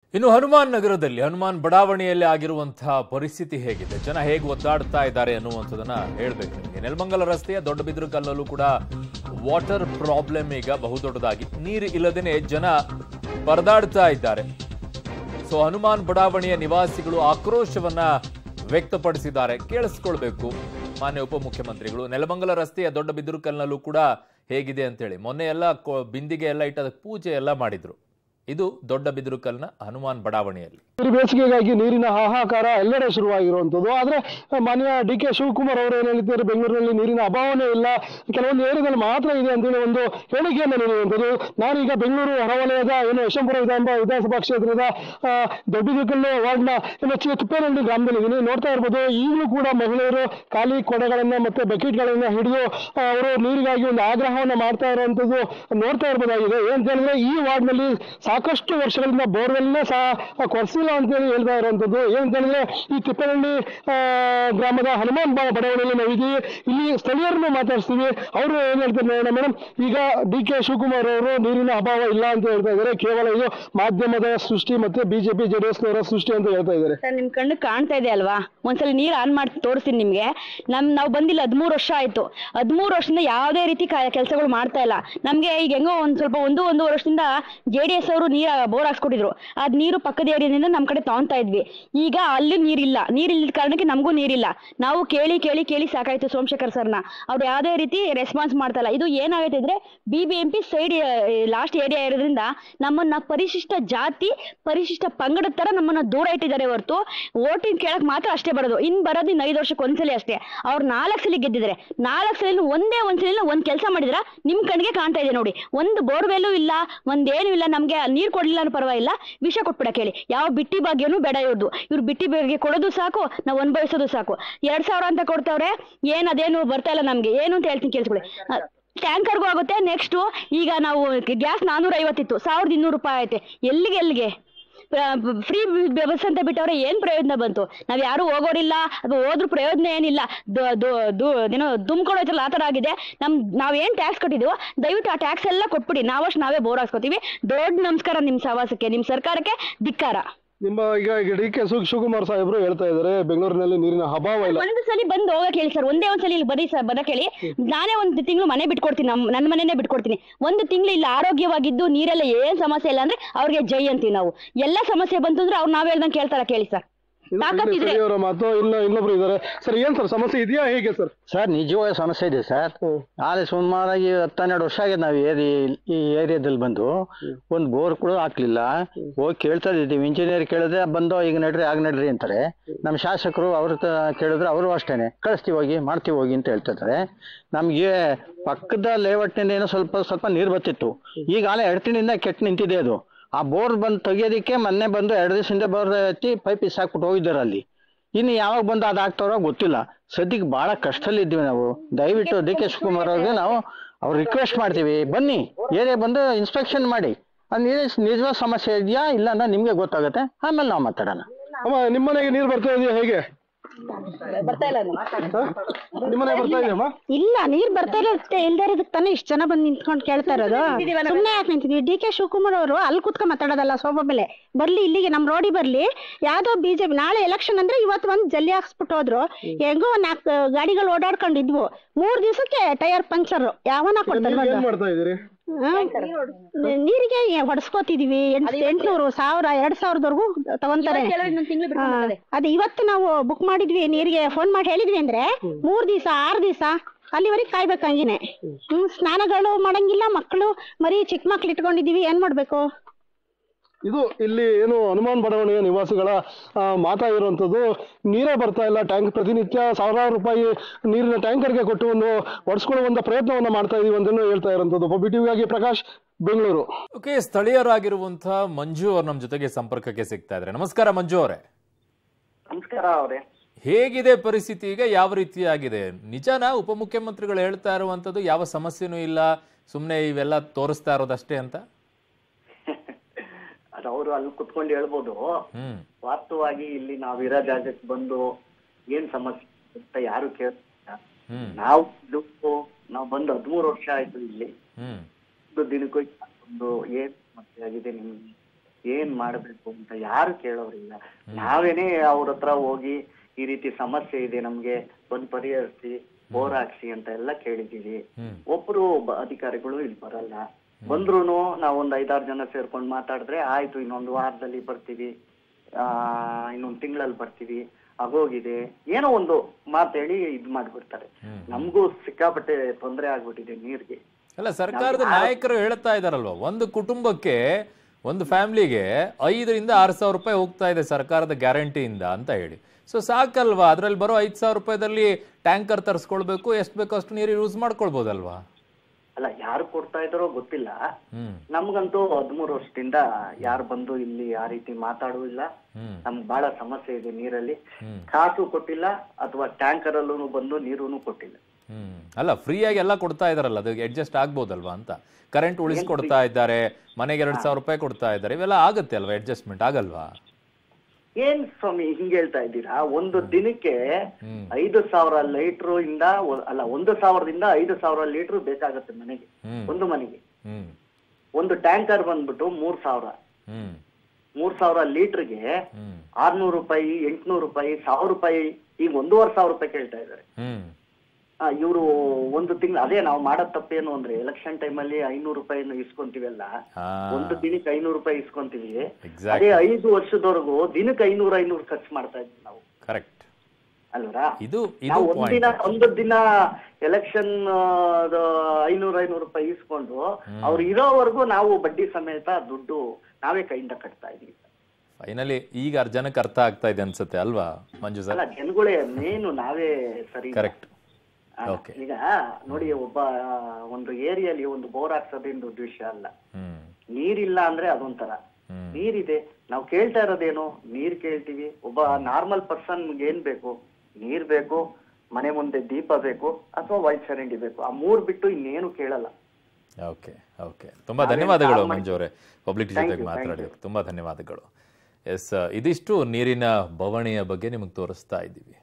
ಇನ್ನು ಹನುಮಾನ್ ನಗರದಲ್ಲಿ ಹನುಮಾನ್ ಬಡಾವಣೆಯಲ್ಲಿ ಆಗಿರುವಂತಹ ಪರಿಸ್ಥಿತಿ ಹೇಗಿದೆ ಜನ ಹೇಗೆ ಒದ್ದಾಡ್ತಾ ಇದ್ದಾರೆ ಅನ್ನುವಂಥದ್ದನ್ನ ಹೇಳ್ಬೇಕು ನಿಮಗೆ ನೆಲಮಂಗಲ ರಸ್ತೆಯ ದೊಡ್ಡ ಬಿದಿರುಕಲ್ಲಲ್ಲೂ ಕೂಡ ವಾಟರ್ ಪ್ರಾಬ್ಲಮ್ ಈಗ ಬಹುದೊಡ್ಡದಾಗಿ ನೀರು ಇಲ್ಲದೇನೆ ಜನ ಪರದಾಡ್ತಾ ಇದ್ದಾರೆ ಸೊ ಹನುಮಾನ್ ಬಡಾವಣೆಯ ನಿವಾಸಿಗಳು ಆಕ್ರೋಶವನ್ನ ವ್ಯಕ್ತಪಡಿಸಿದ್ದಾರೆ ಕೇಳಿಸ್ಕೊಳ್ಬೇಕು ಮಾನ್ಯ ಉಪಮುಖ್ಯಮಂತ್ರಿಗಳು ನೆಲಮಂಗಲ ರಸ್ತೆಯ ದೊಡ್ಡ ಬಿದಿರುಕಲ್ನಲ್ಲೂ ಕೂಡ ಹೇಗಿದೆ ಅಂತೇಳಿ ಮೊನ್ನೆ ಎಲ್ಲ ಕೊ- ಬಿಂದಿಗೆ ಎಲ್ಲ ಇಟ್ಟ ಪೂಜೆ ಎಲ್ಲ ಮಾಡಿದ್ರು ಇದು ದೊಡ್ಡ ಬಿದಿರುಕಲ್ನ ಹನುಮಾನ್ ಬಡಾವಣೆಯಲ್ಲಿ ಈ ಬೇಸಿಗೆಗಾಗಿ ನೀರಿನ ಹಾಹಾಕಾರ ಎಲ್ಲೆಡೆ ಶುರುವಾಗಿರುವಂಥದ್ದು ಆದರೆ ಮಾನ್ಯ ಡಿ ಕೆ ಶಿವಕುಮಾರ್ ಅವರು ಏನು ಹೇಳಿದ್ದಾರೆ ಬೆಂಗಳೂರಿನಲ್ಲಿ ನೀರಿನ ಅಭಾವನೆ ಇಲ್ಲ ಕೆಲವೊಂದು ಏರಿಯಾದಲ್ಲಿ ಮಾತ್ರ ಇದೆ ಅಂತೇಳಿ ಒಂದು ಹೇಳಿಕೆಯನ್ನು ನೀಡಿರುವಂಥದ್ದು ನಾನೀಗ ಬೆಂಗಳೂರು ಹೊರವಲಯದ ಏನು ಯಶವಂತಪುರ ವಿಧಾನ ವಿಧಾನಸಭಾ ಕ್ಷೇತ್ರದ ಆ, ದೊಡ್ಡದಿಕ್ಕಲ್ಲು ವಾರ್ಡ್ನ ಏನು ಚಿ ತಿಪ್ಪೇನಹಳ್ಳಿ ಗ್ರಾಮದಲ್ಲಿದ್ದೀನಿ ನೋಡ್ತಾ ಇರ್ಬೋದು ಈಗಲೂ ಕೂಡ ಮಹಿಳೆಯರು ಖಾಲಿ ಕೊಡೆಗಳನ್ನ ಮತ್ತೆ ಬಕೆಟ್ಗಳನ್ನ ಹಿಡಿದು ಆ, ಅವರು ನೀರಿಗಾಗಿ ಒಂದು ಆಗ್ರಹವನ್ನ ಮಾಡ್ತಾ ಇರುವಂಥದ್ದು ನೋಡ್ತಾ ಇರ್ಬೋದಾಗಿದೆ ಏನಂತ ಹೇಳಿದ್ರೆ ಈ ವಾರ್ಡ್ನಲ್ಲಿ ಸಾಕಷ್ಟು ವರ್ಷಗಳಿಂದ ಬೋರ್ವೆಲ್ನೇ ಸಹ ಕೊರೆಸಿಲ್ಲ ಅಂತೇಳಿ ಹೇಳ್ತಾ ಇರುವಂಥದ್ದು ಏನಂತ ಹೇಳಿದ್ರೆ ಈ ತಿಪ್ಪೇನಹಳ್ಳಿ ಆ, ಗ್ರಾಮದ ಹನುಮಾನ್ ಬ- ಬಡಾವಣೆಯಲ್ಲಿ ನಾವಿದ್ದೀವಿ ಇಲ್ಲಿ ಸ್ಥಳೀಯರನ್ನು ಮಾತಾಡಿಸ್ತೀವಿ ಅವರು ಏನ್ ಹೇಳ್ತಾರೆ ನೋಡೋಣ ಮೇಡಮ್ ಈಗ ಡಿ ಕೆ ಶಿವಕುಮಾರ್ ಅವರು ನೀರಿನ ಅಭಾವ ಇಲ್ಲ ಅಂತ ಹೇಳ್ತಾ ಇದ್ದಾರೆ ಕೇವಲ ಇದು ಮಾಧ್ಯಮದ ಸೃಷ್ಟಿ ಮತ್ತೆ ಬಿಜೆಪಿ ಜೆಡಿಎಸ್ ನವರ ಸೃಷ್ಟಿ ಅಂತ ಹೇಳ್ತಾ ಇದ್ದಾರೆ ಸರ್ ನಿಮ್ ಕಣ್ಣು ಕಾಣ್ತಾ ಇದೆ ಅಲ್ವಾ ಒಂದ್ಸಲ ನೀರ್ ಆನ್ ಮಾಡಿ ತೋರಿಸ್ತೀನಿ ನಿಮ್ಗೆ ನಮ್ ನಾವು ಬಂದಿಲ್ಲ ಹದಿಮೂರು ವರ್ಷ ಆಯ್ತು ಹದಿಮೂರು ವರ್ಷದಿಂದ ಯಾವುದೇ ರೀತಿ ಕೆಲಸಗಳು ಮಾಡ್ತಾ ಇಲ್ಲ ನಮ್ಗೆ ಈಗ ಹೆಂಗೋ ಒಂದ್ ಸ್ವಲ್ಪ ಒಂದು ಒಂದೂವರೆ ವರ್ಷದಿಂದ ಜೆ ಡಿ ಎಸ್ ಅವರು ನೀರ್ ಬೋರ್ ಹಾಕ್ಸ್ಕೊಟ್ಟಿದ್ರು ಅದ್ ನೀರು ಪಕ್ಕದ ಏರಿಯಾದಿಂದ ನಮ್ ಕಡೆ ತಗೊಂತಾ ಇದ್ವಿ ಈಗ ಅಲ್ಲಿ ನೀರಿಲ್ಲ ನೀರಿಲ್ಲದ ಕಾರಣಕ್ಕೆ ನಮಗೂ ನೀರಿಲ್ಲ ನಾವು ಕೇಳಿ ಕೇಳಿ ಕೇಳಿ ಸಾಕಾಯ್ತು ಸೋಮಶೇಖರ್ ಸರ್ನ ಅವ್ರು ಯಾವುದೇ ರೀತಿ ರೆಸ್ಪಾನ್ಸ್ ಮಾಡ್ತಾ ಇಲ್ಲ ಇದು ಏನಾಗೈತೆ ಅಂದ್ರೆ B B M P side last area ಇರೋದ್ರಿಂದ ನಮ್ಮನ್ನ ಪರಿಶಿಷ್ಟ ಜಾತಿ ಪರಿಶಿಷ್ಟ ಪಂಗಡದ ತರ ನಮ್ಮನ್ನ ದೂರ ಇಟ್ಟಿದ್ದಾರೆ ಹೊರತು ಓಟಿಂಗ್ ಕೇಳಕ್ ಮಾತ್ರ ಅಷ್ಟೇ ಬರೋದು ಇನ್ ಬರೋದು ಇನ್ನು ಐದು ವರ್ಷಕ್ಕೆ ಒಂದ್ಸಲಿ ಅಷ್ಟೇ ಅವ್ರು ನಾಲ್ಕು ಸಲ ಗೆದ್ದಿದ್ದಾರೆ ನಾಲ್ಕು ಸಲ ಒಂದೇ ಒಂದ್ಸಲ ಒಂದ್ ಕೆಲಸ ಮಾಡಿದ್ರ ನಿಮ್ ಕಣ್ಣಿಗೆ ಕಾಣ್ತಾ ಇದೆ ನೋಡಿ ಒಂದು ಬೋರ್ವೆಲ್ಲೂ ಇಲ್ಲ ಒಂದೇನು ಇಲ್ಲ ನಮ್ಗೆ ನೀರ್ ಕೊಡ್ಲಿಲ್ಲ ಅನ್ನೋ ಪರವಾಗಿಲ್ಲ ವಿಷ ಕೊಟ್ಬಿಡ ಕೇಳಿ ಯಾವ ಬಿಟ್ಟಿ ಭಾಗ್ಯನೂ ಬೇಡ ಇವ್ರದ್ದು ಇವ್ರು ಬಿಟ್ಟಿ ಬಗ್ಗೆ ಕೊಡೋದು ಸಾಕು ನಾವು ಅನುಭವಿಸೋದು ಸಾಕು ಎರಡ್ ಸಾವಿರ ಅಂತ ಕೊಡ್ತಾವ್ರೆ ಏನ್ ಅದೇನು ಬರ್ತಾ ಇಲ್ಲ ನಮ್ಗೆ ಏನು ಅಂತ ಹೇಳ್ತೀನಿ ಕೇಳಿಸ್ಕೊಳ್ಳಿ ಅಹ್, ಟ್ಯಾಂಕರ್ಗೂ ಆಗುತ್ತೆ ನೆಕ್ಸ್ಟ್ ಈಗ ನಾವು ಗ್ಯಾಸ್ ನಾನೂರ ಐವತ್ತಿತ್ತು ಸಾವಿರದ ಇನ್ನೂರು ರೂಪಾಯಿ ಐತೆ ಎಲ್ಲಿಗೆ ಎಲ್ಲಿಗೆ ಫ್ರೀ ವ್ಯವಸ್ಥೆ ಅಂತ ಬಿಟ್ಟವ್ರೆ ಏನ್ ಪ್ರಯೋಜನ ಬಂತು ನಾವ್ ಯಾರು ಹೋಗೋರಿಲ್ಲ ಅದು ಹೋದ್ರು ಪ್ರಯೋಜನ ಏನಿಲ್ಲ ದು- ದು- ದು- ಏನೋ ದುಮ್ಕೊಡೋದ್ರಲ್ಲ ಆ ತರ ಆಗಿದೆ ನಮ್ ನಾವ್ ಏನ್ ಟ್ಯಾಕ್ಸ್ ಕಟ್ಟಿದೀವೋ ದಯವಿಟ್ಟು ಆ ಟ್ಯಾಕ್ಸ್ ಎಲ್ಲ ಕೊಟ್ಬಿಡಿ ನಾವಷ್ಟು ನಾವೇ ಬೋರ್ ಹಾಕ್ಸ್ಕೊತೀವಿ ದೊಡ್ಡ ನಮಸ್ಕಾರ ನಿಮ್ ಸವಾಸಕ್ಕೆ ನಿಮ್ ಸರ್ಕಾರಕ್ಕೆ ಧಿಕ್ಕಾರ ನಿಮ್ಮ ಈಗ ಡಿ ಕೆ ಶಿವಕುಮಾರ್ ಸಾಹೇಬರು ಹೇಳ್ತಾ ಇದ್ದಾರೆ ಬೆಂಗಳೂರಿನಲ್ಲಿ ನೀರಿನ ಅಭಾವ ಇಲ್ಲ ಒಂದು ಸಲ ಬಂದು ಹೋಗಕ್ ಹೇಳಿ ಸರ್ ಒಂದೇ ಒಂದ್ಸಲ ಇಲ್ಲಿ ಬರೀ ಸರ್ ಬರಕ್ ಹೇಳಿ ನಾನೇ ಒಂದು ತಿಂಗಳು ಮನೆ ಬಿಟ್ಕೊಡ್ತೀನಿ ನಮ್ ನನ್ನ ಮನೆನೇ ಬಿಟ್ಕೊಡ್ತೀನಿ ಒಂದು ತಿಂಗಳು ಇಲ್ಲ ಆರೋಗ್ಯವಾಗಿದ್ದು ನೀರೆಲ್ಲ ಏನ್ ಸಮಸ್ಯೆ ಇಲ್ಲ ಅಂದ್ರೆ ಅವ್ರಿಗೆ ಜೈ ಅಂತೀವಿ ನಾವು ಎಲ್ಲ ಸಮಸ್ಯೆ ಬಂತು ಅಂದ್ರೆ ಅವ್ರು ನಾವ್ ಹೇಳ್ದಂಗೆ ಕೇಳ್ತಾರ ಕೇಳಿ ಸರ್ ಇದು ತಾಕತ್ತಿದ್ರೆ ಸ್ಥಳೀಯರ ಮಾತು ಇಲ್ಲ ಇನ್ನೊಬ್ರು ಇದ್ದಾರೆ ಸರ್ ಏನ್ ಸರ್ ಸಮಸ್ಯೆ ಇದೆಯಾ ಹೇಗೆ ಸರ್ ಸರ್ ನಿಜವಾದ ಸಮಸ್ಯೆ ಇದೆ ಸರ್ ಆದ್ರೆ ಸುಮಾರಾಗಿ ಹತ್ತೆರಡು ವರ್ಷ ಆಗಿದೆ ನಾವು ಏರಿ ಈ ಏರಿಯಾದಲ್ಲಿ ಬಂದು ಒಂದು ಬೋರ್ ಕೂಡ ಹಾಕ್ಲಿಲ್ಲ ಹೋಗಿ ಕೇಳ್ತಾ ಇದ್ದೀವಿ ಇಂಜಿನಿಯರ್ ಕೇಳಿದ್ರೆ ಬಂದು ಈಗ ನಡ್ರಿ ಆಗ ನಡ್ರಿ ಅಂತಾರೆ ನಮ್ಮ ಶಾಸಕರು ಅವ್ರ ಹತ್ರ ಕೇಳಿದ್ರೆ ಅವರು ಅಷ್ಟೇನೆ ಕಳಿಸ್ತೀವಿ ಹೋಗಿ ಮಾಡ್ತೀವಿ ಹೋಗಿ ಅಂತ ಹೇಳ್ತಾ ಇದ್ದಾರೆ ನಮ್ಗೆ ಪಕ್ಕದ ಲೇಔಟ್ನಿಂದ ಏನೋ ಸ್ವಲ್ಪ ಸ್ವಲ್ಪ ನೀರು ಬರ್ತಿತ್ತು ಈಗ ಆಲೆ ಎರಡು ತಿಂಗಳಿಂದ ಕೆಟ್ಟು ನಿಂತಿದೆ ಅದು ಆ ಬೋರ್ ಬಂದು ತೆಗಿಯೋದಕ್ಕೆ ಮೊನ್ನೆ ಬಂದು ಎರಡು ದಿವಸದಿಂದ ಬೋರ್ ಎತ್ತಿ ಪೈಪ್ ಇಸಾಕ್ಬಿಟ್ಟು ಹೋಗಿದ್ದಾರೆ ಅಲ್ಲಿ ಇನ್ನು ಯಾವಾಗ ಬಂದು ಅದು ಆಗ್ತಾರೋ ಗೊತ್ತಿಲ್ಲ ಸದ್ಯಕ್ಕೆ ಬಹಳ ಕಷ್ಟದಲ್ಲಿ ಇದ್ದೀವಿ ನಾವು ದಯವಿಟ್ಟು ಡಿ ಕೆ ಶಿವಕುಮಾರ್ ಅವ್ರಿಗೆ ನಾವು ಅವ್ರು ರಿಕ್ವೆಸ್ಟ್ ಮಾಡ್ತೀವಿ ಬನ್ನಿ ಏರಿಯಾ ಬಂದು ಇನ್ಸ್ಪೆಕ್ಷನ್ ಮಾಡಿ ಅದು ನಿಜವಾದ ಸಮಸ್ಯೆ ಇದೆಯಾ ಇಲ್ಲ ಅಂತ ನಿಮ್ಗೆ ಗೊತ್ತಾಗುತ್ತೆ ಆಮೇಲೆ ನಾವು ಮಾತಾಡೋಣ ಅಮ್ಮ ನಿಮ್ಮ ಮನೆಗೆ ನೀರು ಬರ್ತಾ ಇದೆಯಾ ಹೇಗೆ ಬರ್ತಾ ಇಲ್ಲ ನಿಮ್ಮ ಮನೆಗೆ ಬರ್ತಾ ಇದೆಯಮ್ಮ ಇಲ್ಲ ನೀರ್ ಬರ್ತಾ ಇರುತ್ತೆ ಇಲ್ದೇ ಇರೋದಕ್ಕೆ ತಾನೇ ಇಷ್ಟ ಜನ ಬಂದು ನಿಂತ್ಕೊಂಡು ಕೇಳ್ತಾ ಇರೋದು ಸುಮ್ಮನೆ ಯಾಕೆ ನಿಂತಿದ್ವಿ ಡಿ ಕೆ ಶಿವಕುಮಾರ್ ಅವರು ಅಲ್ಲಿ ಕುತ್ಕೊಂಡ್ ಮಾತಾಡೋದಲ್ಲ ಸೋಫಾ ಮೇಲೆ ಬರ್ಲಿ ಇಲ್ಲಿಗೆ ನಮ್ ರೋಡಿ ಬರ್ಲಿ ಯಾವ್ದೋ ಬಿಜೆಪಿ ನಾಳೆ ಎಲೆಕ್ಷನ್ ಅಂದ್ರೆ ಇವತ್ತು ಬಂದು ಜಲ್ಲಿ ಹಾಕ್ಸ್ಬಿಟ್ಟು ಹೋದ್ರು ಹೆಂಗೋ ಒಂದ್ ನಾಲ್ಕು ಗಾಡಿಗಳು ಓಡಾಡ್ಕೊಂಡಿದ್ವು ಮೂರ್ ದಿವಸಕ್ಕೆ ಟೈರ್ ಪಂಕ್ಚರ್ ಯಾವನ ಕೊಡ್ತಾನೆ ನೀವು ಏನ್ ನೋಡು. ಮಾಡ್ತಾ ಇದ್ದೀರಿ ಹಾ? ನೀರಿಗೆ ಹೊಡ್ಸ್ಕೋತಿದೀವಿ ಎಂಟ್ ಎಂಟ್ನೂರು ಸಾವಿರ ಎರಡ್ ಸಾವಿರದವರೆಗೂ ತಗೊಂತಾರೆ ಹಾ, ಅದೇ ಇವತ್ತು ನಾವು ಬುಕ್ ಮಾಡಿದ್ವಿ ನೀರಿಗೆ ಫೋನ್ ಮಾಡಿ ಹೇಳಿದ್ವಿ ಅಂದ್ರೆ ಮೂರ್ ದಿವಸ ಆರ್ ದಿವಸ ಅಲ್ಲಿವರೆಗೆ ಕಾಯ್ಬೇಕು ಹಂಗಿನೇ ಹ್ಮ್ ಸ್ನಾನಗಳು ಮಾಡಂಗಿಲ್ಲ ಮಕ್ಕಳು ಮರಿ ಚಿಕ್ಕ ಮಕ್ಳು ಇಟ್ಕೊಂಡಿದೀವಿ ಏನ್ ಮಾಡ್ಬೇಕು ಇದು ಇಲ್ಲಿ ಏನು ಹನುಮಾನ್ ಬಡಾವಣೆಯ ನಿವಾಸಿಗಳ ಆ, ಮಾತಾಗಿರುವಂಥದ್ದು ನೀರೇ ಬರ್ತಾ ಇಲ್ಲ ಟ್ಯಾಂಕ್ ಪ್ರತಿನಿತ್ಯ ಸಾವಿರಾರು ರೂಪಾಯಿ ನೀರಿನ ಟ್ಯಾಂಕರ್ಗೆ ಕೊಟ್ಟು ಒಂದು ಒಡಿಸ್ಕೊಳ್ಳುವಂತ ಪ್ರಯತ್ನವನ್ನ ಮಾಡ್ತಾ ಇದೀವಿ ಅಂತ ಹೇಳ್ತಾ ಇರುವಂಥದ್ದು ಟಿವಿಗಾಗಿ ಪ್ರಕಾಶ್ ಬೆಂಗಳೂರು ಓಕೆ ಸ್ಥಳೀಯರಾಗಿರುವಂತಹ ಮಂಜು ಅವ್ರು ನಮ್ಮ ಜೊತೆಗೆ ಸಂಪರ್ಕಕ್ಕೆ ಸಿಗ್ತಾ ಇದ್ದಾರೆ ನಮಸ್ಕಾರ ಮಂಜು ಅವರೇ ನಮಸ್ಕಾರ ಅವರೇ ಹೇಗಿದೆ ಪರಿಸ್ಥಿತಿ ಈಗ ಯಾವ ರೀತಿಯಾಗಿದೆ ನಿಜನಾ ಉಪಮುಖ್ಯಮಂತ್ರಿಗಳು ಹೇಳ್ತಾ ಇರುವಂತದ್ದು ಯಾವ ಸಮಸ್ಯೆನೂ ಇಲ್ಲ ಸುಮ್ಮನೆ ಇವೆಲ್ಲ ತೋರಿಸ್ತಾ ಇರೋದಷ್ಟೇ ಅಂತ ಅದು ಅವರು ಅಲ್ಲಿ ಕುತ್ಕೊಂಡು ಹೇಳ್ಬೋದು ಹ್ಮ್ ವಾಸ್ತವವಾಗಿ ಇಲ್ಲಿ ನಾವಿರೋ ಜಾಗಕ್ಕೆ ಬಂದು ಏನ್ ಸಮಸ್ಯೆ ಅಂತ ಯಾರು ಕೇಳ್ತಿಲ್ಲ ಹ್ಮ್ ನಾವು ಇದು ನಾವು ಬಂದು ಹದಿಮೂರು ವರ್ಷ ಆಯ್ತು ಇಲ್ಲಿ ಹ್ಮ್ ಒಂದು ದಿನಕ್ಕೂ ಒಂದು ಏನ್ ಸಮಸ್ಯೆ ಆಗಿದೆ ನಿಮ್ಗೆ ಏನ್ ಮಾಡ್ಬೇಕು ಅಂತ ಯಾರು ಕೇಳೋರಿಲ್ಲ ನಾವೇನೇ ಅವ್ರ ಹತ್ರ ಹೋಗಿ ಈ ರೀತಿ ಸಮಸ್ಯೆ ಇದೆ ನಮ್ಗೆ ಬಂದ್ ಪರಿಹರಿಸಿ ಬೋರ್ ಹಾಕ್ಸಿ ಅಂತ ಎಲ್ಲ ಕೇಳಿದೀವಿ ಒಬ್ರು ಬ- ಅಧಿಕಾರಿಗಳು ಇಲ್ಲಿ ಬರಲ್ಲ ಬಂದ್ರುನು ನಾವ್ ಒಂದ್ ಐದಾರು ಜನ ಸೇರ್ಕೊಂಡ್ ಮಾತಾಡಿದ್ರೆ ಆಯ್ತು ಇನ್ನೊಂದು ವಾರದಲ್ಲಿ ಬರ್ತೀವಿ ಆ ಇನ್ನೊಂದ್ ತಿಂಗಳಲ್ಲಿ ಬರ್ತೀವಿ ಆಗೋಗಿದೆ ಏನೋ ಒಂದು ಮಾತು ಹೇಳಿ ಇದ್ ಮಾಡ್ಬಿಡ್ತಾರೆ ನಮಗೂ ಸಿಕ್ಕಾಪಟ್ಟೆ ತೊಂದರೆ ಆಗ್ಬಿಟ್ಟಿದೆ ನೀರ್ಗೆ ಅಲ್ಲ ಸರ್ಕಾರದ ನಾಯಕರು ಹೇಳ್ತಾ ಇದಾರಲ್ವಾ ಒಂದು ಕುಟುಂಬಕ್ಕೆ ಒಂದು ಫ್ಯಾಮಿಲಿಗೆ ಐದರಿಂದ ಆರು ಸಾವಿರ ರೂಪಾಯಿ ಹೋಗ್ತಾ ಇದೆ ಸರ್ಕಾರದ ಗ್ಯಾರಂಟಿಯಿಂದ ಅಂತ ಹೇಳಿ ಸೊ ಸಾಕಲ್ವಾ ಅದ್ರಲ್ಲಿ ಬರೋ ಐದು ಸಾವಿರ ರೂಪಾಯಿದಲ್ಲಿ ಟ್ಯಾಂಕರ್ ತರಿಸ್ಕೊಳ್ಬೇಕು ಎಷ್ಟು ಬೇಕೋ ಅಷ್ಟು ನೀರು ಯೂಸ್ ಮಾಡ್ಕೊಳ್ಬೋದಲ್ವಾ ಅಲ್ಲ ಯಾರು ಕೊಡ್ತಾ ಇದಾರೋ ಗೊತ್ತಿಲ್ಲ ಹ್ಮ್ ನಮ್ಗಂತೂ ಹದಿಮೂರು ವರ್ಷದಿಂದ ಯಾರು ಬಂದು ಇಲ್ಲಿ ಆ ರೀತಿ ಮಾತಾಡುವುದಿಲ್ಲ ಹ್ಮ್ ನಮ್ಗೆ ಬಹಳ ಸಮಸ್ಯೆ ಇದೆ ನೀರಲ್ಲಿ ಕಾಸು ಕೊಟ್ಟಿಲ್ಲ ಅಥವಾ ಟ್ಯಾಂಕರ್ ಅಲ್ಲೂ ಬಂದು ನೀರು ಕೊಟ್ಟಿಲ್ಲ ಹ್ಮ್ ಅಲ್ಲ ಫ್ರೀಯಾಗಿ ಎಲ್ಲ ಕೊಡ್ತಾ ಇದಾರಲ್ಲ ಅದು ಅಡ್ಜಸ್ಟ್ ಆಗ್ಬೋದಲ್ವಾ ಅಂತ ಕರೆಂಟ್ ಉಳಿಸ್ಕೊಡ್ತಾ ಇದ್ದಾರೆ ಮನೆಗೆ ಎರಡ್ ಸಾವಿರ ರೂಪಾಯಿ ಕೊಡ್ತಾ ಇದ್ದಾರೆ ಇವೆಲ್ಲ ಆಗುತ್ತೆ ಅಲ್ವಾ ಅಡ್ಜಸ್ಟ್ಮೆಂಟ್ ಆಗಲ್ವಾ ಏನ್ ಸ್ವಾಮಿ ಹಿಂಗ್ ಹೇಳ್ತಾ ಇದ್ದೀರಾ ಒಂದು ದಿನಕ್ಕೆ ಹ್ಮ್. ಐದು ಸಾವಿರ ಲೀಟರ್ ಇಂದ ಒ- ಅಲ್ಲ ಒಂದು ಸಾವಿರದಿಂದ ಐದು ಸಾವಿರ ಲೀಟರ್ ಬೇಕಾಗುತ್ತೆ ಮನೆಗೆ ಹ್ಮ್. ಒಂದು ಮನೆಗೆ ಹ್ಮ್ ಒಂದು ಟ್ಯಾಂಕರ್ ಬಂದ್ಬಿಟ್ಟು ಮೂರ್ ಸಾವಿರ ಹ್ಮ್ ಮೂರ್ ಸಾವಿರ ಲೀಟರ್ಗೆ ಹ್ಮ್ ಆರ್ನೂರು ರೂಪಾಯಿ ಎಂಟ್ನೂರು ರೂಪಾಯಿ ಸಾವಿರ ರೂಪಾಯಿ ಈಗ ಒಂದೂವರೆ ಸಾವಿರ ರೂಪಾಯಿ ಕೇಳ್ತಾ ಇದ್ದಾರೆ ಹ್ಮ್ ಇವರು ಒಂದು ತಿಂಗಳು ಅದೇ ನಾವು ಮಾಡೋ ತಪ್ಪೇನು ಅಂದ್ರೆ ಎಲೆಕ್ಷನ್ ಟೈಮಲ್ಲಿ ಐನೂರು ರೂಪಾಯಿನ ಇಸ್ಕೊಂತೀವಲ್ಲ ಹಾ ಒಂದು ದಿನಕ್ಕೆ ಐನೂರು ರೂಪಾಯಿ ಇಸ್ಕೊಂತೀವಿ Exactly. ಅದೇ ಐದು ವರ್ಷದವರೆಗೂ ದಿನಕ್ಕೆ ಐನೂರು ಐನೂರು ಖರ್ಚು ಮಾಡ್ತಾ ಇದ್ವಿ ನಾವು ಕರೆಕ್ಟ್ ಅಲ್ವರಾ ಇದು ಇದು ನಾವು ಒಂದಿನ ಪಾಯಿಂಟ್ ಒಂದು ದಿನ ಎಲೆಕ್ಷನ್ ಐನೂರು ಐನೂರು ರೂಪಾಯಿ ಇಸ್ಕೊಂಡು ಅವ್ರು ಇರೋವರೆಗೂ ನಾವು ಬಡ್ಡಿ ಸಮೇತ ದುಡ್ಡು ನಾವೇ ಕೈಯಿಂದ ಕಟ್ತಾ ಇದೀವಿ ಫೈನಲಿ ಈಗ ಜನಕ್ಕೆ ಅರ್ಥ ಆಗ್ತಾ ಇದೆ ಅನ್ಸುತ್ತೆ ಅಲ್ವಾ ಮಂಜು ಸರ್ ಅಲ್ಲ ಜನಗಳೇ ಮೇನು ನಾವೇ ಸರಿ ಇಲ್ಲ. ಕರೆಕ್ಟ್ ಆ, Okay. ಈಗ ನೋಡಿ ಒಬ್ಬ ಆ, ಒಂದು ಏರಿಯಲ್ಲಿ ಒಂದು ಬೋರ್ ಹಾಕ್ಸೋದೇನು ದೊಡ್ಡ ವಿಷಯ ಅಲ್ಲ ಹ್ಮ್ ನೀರಿಲ್ಲ ಅಂದ್ರೆ ಅದೊಂಥರ ಹ್ಮ್. ನೀರಿದೆ ನಾವು ಕೇಳ್ತಾ ಇರೋದೇನು ನೀರ್ ಕೇಳ್ತೀವಿ ಒಬ್ಬ ನಾರ್ಮಲ್ ಪರ್ಸನ್ ಏನ್ ಬೇಕು ನೀರ್ ಬೇಕು ಮನೆ ಮುಂದೆ ದೀಪ ಬೇಕು ಅಥವಾ ವೈಟ್ ಚರಂಡಿ ಬೇಕು ಆ ಮೂರ್ ಬಿಟ್ಟು ಇನ್ನೇನು ಕೇಳಲ್ಲ ಓಕೆ ಓಕೆ ತುಂಬಾ ಧನ್ಯವಾದಗಳು ನಾವೇನ್ ಮಂಜು ಅವರೇ ಪಬ್ಲಿಕ್ Thank ಜೊತೆಗೆ you, thank ಮಾತನಾಡಿದ್ರು ತುಂಬಾ ಧನ್ಯವಾದಗಳು ಎಸ್ ಇದಿಷ್ಟು ನೀರಿನ ಬವಣೆಯ ಬಗ್ಗೆ ನಿಮಗೆ ತೋರಿಸ್ತಾ ಇದ್ದೀವಿ